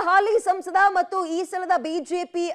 ಹಾಲಿ ಸಂಸದ ಮತ್ತು ಈ ಸಲದ ಬಿಜೆಪಿ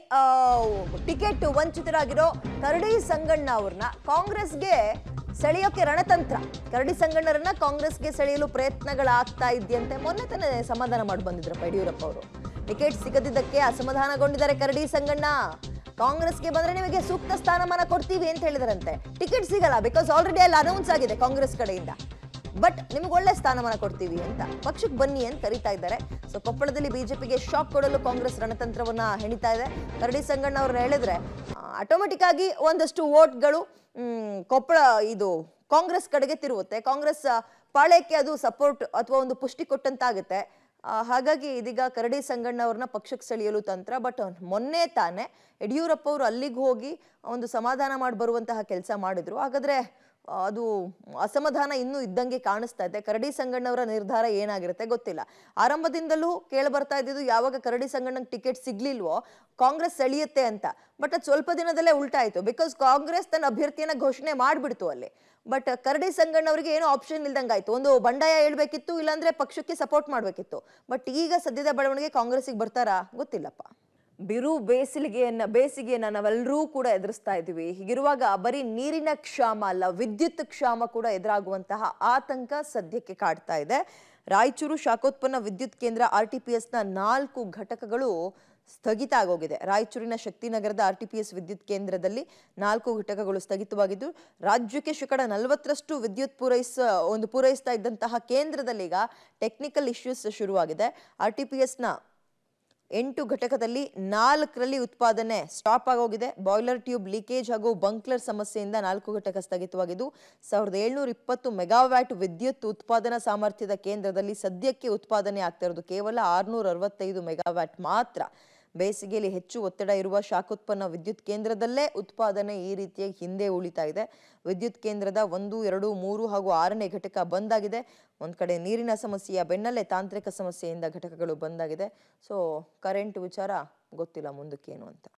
ಟಿಕೆಟ್ ವಂಚಿತರಾಗಿರೋ ಕರಡಿ ಸಂಗಣ್ಣ ಅವ್ರನ್ನ ಕಾಂಗ್ರೆಸ್ಗೆ ಸೆಳೆಯೋಕೆ ರಣತಂತ್ರ ಕರಡಿ ಸಂಗಣ್ಣರನ್ನ ಕಾಂಗ್ರೆಸ್ಗೆ ಸೆಳೆಯಲು ಪ್ರಯತ್ನಗಳಾಗ್ತಾ ಇದೆಯಂತೆ ಮೊನ್ನೆ ತಾನೇ ಸಮಾಧಾನ ಮಾಡಿ ಬಂದಿದ್ರಪ್ಪ ಯಡಿಯೂರಪ್ಪ ಅವರು ಟಿಕೆಟ್ ಸಿಗದಿದ್ದಕ್ಕೆ ಅಸಮಾಧಾನಗೊಂಡಿದ್ದಾರೆ ಕರಡಿ ಸಂಗಣ್ಣ ಕಾಂಗ್ರೆಸ್ಗೆ ಬಂದ್ರೆ ನಿಮಗೆ ಸೂಕ್ತ ಸ್ಥಾನಮಾನ ಕೊಡ್ತೀವಿ ಅಂತ ಹೇಳಿದಾರಂತೆ ಟಿಕೆಟ್ ಸಿಗಲ್ಲ ಬಿಕಾಸ್ ಆಲ್ರೆಡಿ ಅಲ್ಲಿ ಅನೌನ್ಸ್ ಆಗಿದೆ ಕಾಂಗ್ರೆಸ್ ಕಡೆಯಿಂದ ಬಟ್ ನಿಮ್ಗೆ ಒಳ್ಳೆ ಸ್ಥಾನಮಾನ ಕೊಡ್ತೀವಿ ಅಂತ ಪಕ್ಷಕ್ಕೆ ಬನ್ನಿ ಅಂತ ಕರೀತಾ ಇದ್ದಾರೆ ಸೊ ಕೊಪ್ಪಳದಲ್ಲಿ ಬಿಜೆಪಿಗೆ ಶಾಕ್ ಕೊಡಲು ಕಾಂಗ್ರೆಸ್ ರಣತಂತ್ರವನ್ನ ಹೆಣಿತಾ ಇದೆ ಕರಡಿ ಸಂಗಣ್ಣ ಅವ್ರನ್ನ ಹೇಳಿದ್ರೆ ಆಟೋಮೆಟಿಕ್ ಆಗಿ ಒಂದಷ್ಟು ವೋಟ್ಗಳು ಕೊಪ್ಪಳ ಇದು ಕಾಂಗ್ರೆಸ್ ಕಡೆಗೆ ತಿರುಗುತ್ತೆ ಕಾಂಗ್ರೆಸ್ ಆ, ಪಾಳ್ಯಕ್ಕೆ ಅದು ಸಪೋರ್ಟ್ ಅಥವಾ ಒಂದು ಪುಷ್ಟಿ ಕೊಟ್ಟಂತಾಗುತ್ತೆ ಆ, ಹಾಗಾಗಿ ಇದೀಗ ಕರಡಿ ಸಂಗಣ್ಣ ಅವ್ರನ್ನ ಪಕ್ಷಕ್ಕೆ ಸೆಳೆಯಲು ತಂತ್ರ ಬಟ್ ಮೊನ್ನೆ ತಾನೇ ಯಡಿಯೂರಪ್ಪ ಅವರು ಅಲ್ಲಿಗೆ ಹೋಗಿ ಒಂದು ಸಮಾಧಾನ ಮಾಡಿ ಬರುವಂತಹ ಕೆಲಸ ಮಾಡಿದ್ರು ಹಾಗಾದ್ರೆ ಆ, ಅದು ಅಸಮಾಧಾನ ಇನ್ನೂ ಇದ್ದಂಗೆ ಕಾಣಿಸ್ತಾ ಇದೆ ಕರಡಿ ಸಂಗಣ್ಣವರ ನಿರ್ಧಾರ ಏನಾಗಿರುತ್ತೆ ಗೊತ್ತಿಲ್ಲ ಆರಂಭದಿಂದಲೂ ಕೇಳಿ ಬರ್ತಾ ಇದ್ದಿದ್ದು ಯಾವಾಗ ಕರಡಿ ಸಂಗಣ್ಣಂಗೆ ಟಿಕೆಟ್ ಸಿಗ್ಲಿಲ್ವೋ ಕಾಂಗ್ರೆಸ್ ಸೆಳೆಯುತ್ತೆ ಅಂತ ಬಟ್ ಅದು ಸ್ವಲ್ಪ ದಿನದಲ್ಲೇ ಉಲ್ಟಾಯಿತು ಬಿಕಾಸ್ ಕಾಂಗ್ರೆಸ್ ತನ್ನ ಅಭ್ಯರ್ಥಿಯನ್ನ ಘೋಷಣೆ ಮಾಡಿಬಿಡ್ತು ಅಲ್ಲಿ ಬಟ್ ಕರಡಿ ಸಂಗಣ್ಣವರಿಗೆ ಏನೋ ಆಪ್ಷನ್ ಇಲ್ದಂಗಾಯ್ತು ಒಂದು ಬಂಡಾಯ ಹೇಳ್ಬೇಕಿತ್ತು ಇಲ್ಲಾಂದ್ರೆ ಪಕ್ಷಕ್ಕೆ ಸಪೋರ್ಟ್ ಮಾಡ್ಬೇಕಿತ್ತು ಬಟ್ ಈಗ ಸದ್ಯದ ಬೆಳವಣಿಗೆ ಕಾಂಗ್ರೆಸ್ಸಿಗೆ ಬರ್ತಾರಾ ಗೊತ್ತಿಲ್ಲಪ್ಪ ಬಿರು ಬೇಸಿಗೆಯನ್ನ ಬೇಸಿಗೆಯನ್ನ ನಾವೆಲ್ಲರೂ ಕೂಡ ಎದುರಿಸ್ತಾ ಇದ್ದೀವಿ ಹೀಗಿರುವಾಗ ಬರೀ ನೀರಿನ ಕ್ಷಾಮ ಅಲ್ಲ ವಿದ್ಯುತ್ ಕ್ಷಾಮ ಕೂಡ ಎದುರಾಗುವಂತಹ ಆತಂಕ ಸದ್ಯಕ್ಕೆ ಕಾಡ್ತಾ ಇದೆ ರಾಯಚೂರು ಶಾಖೋತ್ಪನ್ನ ವಿದ್ಯುತ್ ಕೇಂದ್ರ ಆರ್ ಟಿ ಪಿ ಎಸ್ನ ನಾಲ್ಕು ಘಟಕಗಳು ಸ್ಥಗಿತ ಆಗೋಗಿದೆ ರಾಯಚೂರಿನ ಶಕ್ತಿನಗರದ ಆರ್ ಟಿ ಪಿ ಎಸ್ ವಿದ್ಯುತ್ ಕೇಂದ್ರದಲ್ಲಿ ನಾಲ್ಕು ಘಟಕಗಳು ಸ್ಥಗಿತವಾಗಿದ್ದು ರಾಜ್ಯಕ್ಕೆ ಶೇಕಡ ನಲವತ್ತರಷ್ಟು ವಿದ್ಯುತ್ ಪೂರೈಸ ಒಂದು ಪೂರೈಸ್ತಾ ಇದ್ದಂತಹ ಕೇಂದ್ರದಲ್ಲಿ ಈಗ ಟೆಕ್ನಿಕಲ್ ಇಶ್ಯೂಸ್ ಶುರುವಾಗಿದೆ ಆರ್ ಟಿ ಪಿ ಎಸ್ನ ಎಂಟು ಘಟಕದಲ್ಲಿ ನಾಲ್ಕರಲ್ಲಿ ಉತ್ಪಾದನೆ ಸ್ಟಾಪ್ ಆಗೋಗಿದೆ ಬಾಯ್ಲರ್ ಟ್ಯೂಬ್ ಲೀಕೇಜ್ ಹಾಗೂ ಬಂಕ್ಲರ್ ಸಮಸ್ಯೆಯಿಂದ ನಾಲ್ಕು ಘಟಕ ಸ್ಥಗಿತವಾಗಿದ್ದು ಸಾವಿರದ ಏಳ್ನೂರ ಇಪ್ಪತ್ತು ಮೆಗಾವ್ಯಾಟ್ ವಿದ್ಯುತ್ ಉತ್ಪಾದನಾ ಸಾಮರ್ಥ್ಯದ ಕೇಂದ್ರದಲ್ಲಿ ಸದ್ಯಕ್ಕೆ ಉತ್ಪಾದನೆ ಆಗ್ತಾ ಇರೋದು ಕೇವಲ ಆರುನೂರ ಅರವತ್ತೈದು ಮೆಗಾವ್ಯಾಟ್ ಮಾತ್ರ ಬೇಸಿಗೆಯಲ್ಲಿ ಹೆಚ್ಚು ಒತ್ತಡ ಇರುವ ಶಾಖೋತ್ಪನ್ನ ವಿದ್ಯುತ್ ಕೇಂದ್ರದಲ್ಲೇ ಉತ್ಪಾದನೆ ಈ ರೀತಿಯಾಗಿ ಹಿಂದೆ ಉಳಿತಾ ಇದೆ ವಿದ್ಯುತ್ ಕೇಂದ್ರದ ಒಂದು ಎರಡು ಮೂರು ಹಾಗೂ ಆರನೇ ಘಟಕ ಬಂದ್ ಆಗಿದೆ ಒಂದ್ ಕಡೆ ನೀರಿನ ಸಮಸ್ಯೆಯ ಬೆನ್ನಲ್ಲೇ ತಾಂತ್ರಿಕ ಸಮಸ್ಯೆಯಿಂದ ಘಟಕಗಳು ಬಂದಾಗಿದೆ ಸೊ ಕರೆಂಟ್ ವಿಚಾರ ಗೊತ್ತಿಲ್ಲ ಮುಂದಕ್ಕೇನು ಅಂತ